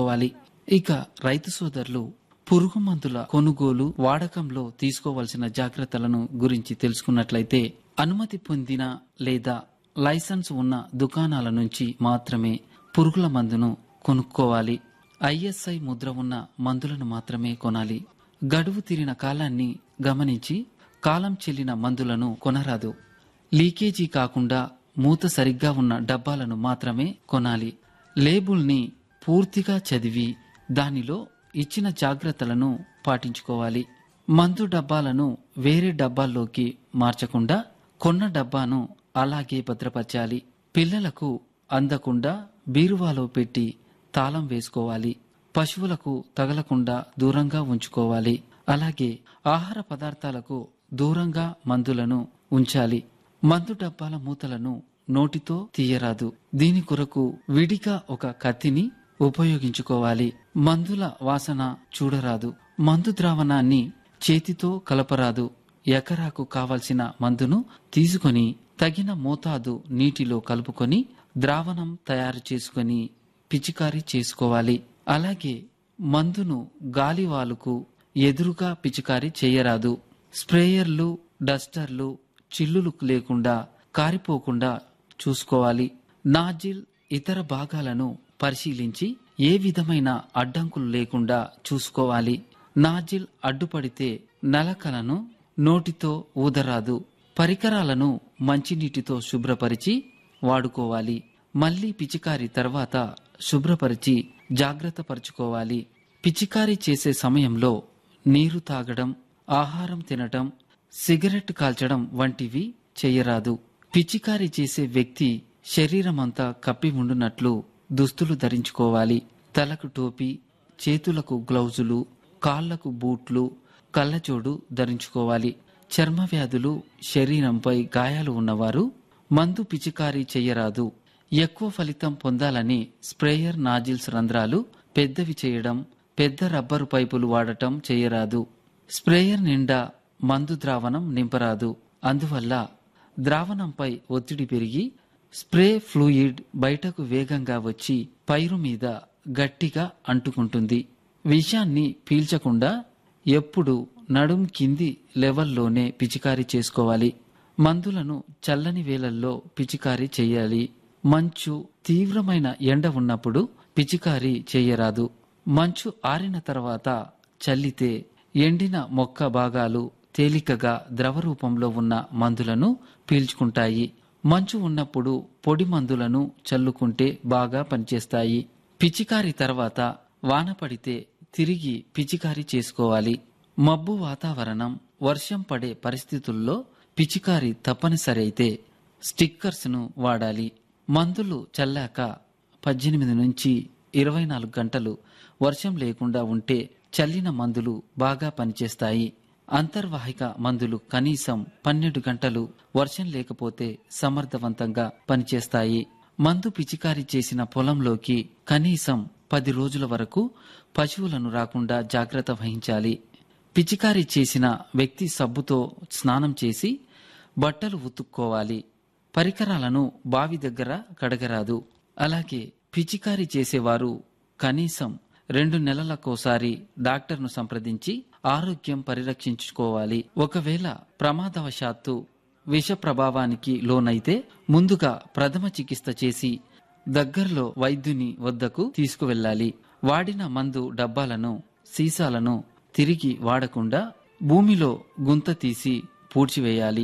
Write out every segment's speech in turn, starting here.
చూసుకోవాలి ఇక రైతు సోదరులు పురుగు మందుల కొనుగోలు వాడకంలో తీసుకోవాల్సిన జాగ్రత్తలను గురించి తెలుసుకున్నట్లయితే అనుమతి పొందిన లేదా లైసెన్స్ ఉన్న దుకాణాల నుంచి మాత్రమే పురుగుల మందును కొనుక్కోవాలి ఐఎస్ఐ ముద్ర ఉన్న మందులను మాత్రమే కొనాలి గడువు తీరిన కాలాన్ని గమనించి కాలం చెల్లిన మందులను కొనరాదు లీకేజీ కాకుండా మూత సరిగ్గా ఉన్న డబ్బాలను మాత్రమే కొనాలి లేబుల్ని పూర్తిగా చదివి దానిలో ఇచ్చిన జాగ్రత్తలను పాటించుకోవాలి మందు డబ్బాలను వేరే డబ్బాల్లోకి మార్చకుండా కొన్న డబ్బాను అలాగే భద్రపరచాలి పిల్లలకు అందకుండా బీరువాలో పెట్టి తాళం వేసుకోవాలి పశువులకు తగలకుండా దూరంగా ఉంచుకోవాలి అలాగే ఆహార పదార్థాలకు దూరంగా మందులను ఉంచాలి మందు డబ్బాల మూతలను నోటితో తీయరాదు దీని కొరకు విడిగా ఒక కత్తిని ఉపయోగించుకోవాలి మందుల వాసన చూడరాదు మందు ద్రావణాన్ని చేతితో కలపరాదు ఎకరాకు కావలసిన మందును తీసుకొని తగిన మోతాదు నీటిలో కలుపుకొని ద్రావణం తయారు చేసుకొని పిచికారీ చేసుకోవాలి అలాగే మందును గాలివాలుకు ఎదురుగా పిచికారీ చేయరాదు స్ప్రేయర్లు డస్టర్లు చిల్లులు లేకుండా కారిపోకుండా చూసుకోవాలి నాజిల్ ఇతర భాగాలను పరిశీలించి ఏ విధమైన అడ్డంకులు లేకుండా చూసుకోవాలి నాజిల్ అడ్డుపడితే నలకలను నోటితో ఊదరాదు పరికరాలను మంచినీటితో శుభ్రపరిచి వాడుకోవాలి మళ్లీ పిచికారి తర్వాత శుభ్రపరిచి జాగ్రత్త పరుచుకోవాలి పిచికారీ చేసే సమయంలో నీరు తాగడం ఆహారం తినటం సిగరెట్ కాల్చడం వంటివి చేయరాదు పిచికారీ చేసే వ్యక్తి శరీరమంతా కప్పి ఉండునట్లు దుస్తులు ధరించుకోవాలి తలకు టోపీ చేతులకు గ్లౌజులు కాళ్లకు బూట్లు కళ్ళజోడు ధరించుకోవాలి చర్మ వ్యాధులు శరీరంపై గాయాలు ఉన్నవారు మందు పిచికారీ చేయరాదు ఎక్కువ ఫలితం పొందాలని స్ప్రేయర్ నాజిల్స్ రంధ్రాలు పెద్దవి చేయడం పెద్ద రబ్బరు పైపులు వాడటం చేయరాదు స్ప్రేయర్ నిండా మందు ద్రావణం నింపరాదు అందువల్ల ద్రావణంపై ఒత్తిడి పెరిగి స్ప్రే ఫ్లూయిడ్ బయటకు వేగంగా వచ్చి పైరు మీద గట్టిగా అంటుకుంటుంది విషాన్ని పీల్చకుండా ఎప్పుడు నడుం కింది లెవెల్లోనే పిచికారీ చేసుకోవాలి మందులను చల్లని వేళల్లో పిచికారీ చేయాలి మంచు తీవ్రమైన ఎండ ఉన్నప్పుడు పిచికారీ చేయరాదు మంచు ఆరిన తర్వాత చల్లితే ఎండిన మొక్క భాగాలు తేలికగా ద్రవ రూపంలో ఉన్న మందులను పీల్చుకుంటాయి మంచు ఉన్నప్పుడు పొడి మందులను చల్లుకుంటే బాగా పనిచేస్తాయి పిచికారీ తర్వాత వాన పడితే తిరిగి పిచికారీ చేసుకోవాలి మబ్బు వాతావరణం వర్షం పడే పరిస్థితుల్లో పిచికారీ తప్పనిసరి అయితే స్టిక్కర్స్ ను వాడాలి మందులు చల్లాక పద్దెనిమిది నుంచి ఇరవై నాలుగు గంటలు వర్షం లేకుండా ఉంటే చల్లిన మందులు బాగా పనిచేస్తాయి అంతర్వాహిక మందులు కనీసం పన్నెండు గంటలు వర్షం లేకపోతే సమర్థవంతంగా పనిచేస్తాయి మందు పిచికారీ చేసిన పొలంలోకి కనీసం పది రోజుల వరకు పశువులను రాకుండా జాగ్రత్త వహించాలి పిచికారీ చేసిన వ్యక్తి సబ్బుతో స్నానం చేసి బట్టలు ఉతుక్కోవాలి పరికరాలను బావి దగ్గర కడగరాదు అలాగే పిచికారీ చేసేవారు కనీసం రెండు నెలలకోసారి డాక్టర్ను సంప్రదించి ఆరోగ్యం పరిరక్షించుకోవాలి ఒకవేళ ప్రమాదవశాత్తు విష ప్రభావానికి లోనైతే ముందుగా ప్రథమ చికిత్స చేసి దగ్గరలో వైద్యుని వద్దకు తీసుకువెళ్ళాలి వాడిన మందు డబ్బాలను సీసాలను తిరిగి వాడకుండా భూమిలో గుంత తీసి పూడ్చివేయాలి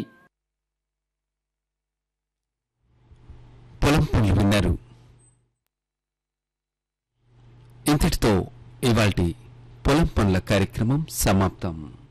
పొలం పనులు విన్నారు ఇంతటితో ఇవాల్టి పొలం పనుల కార్యక్రమం సమాప్తం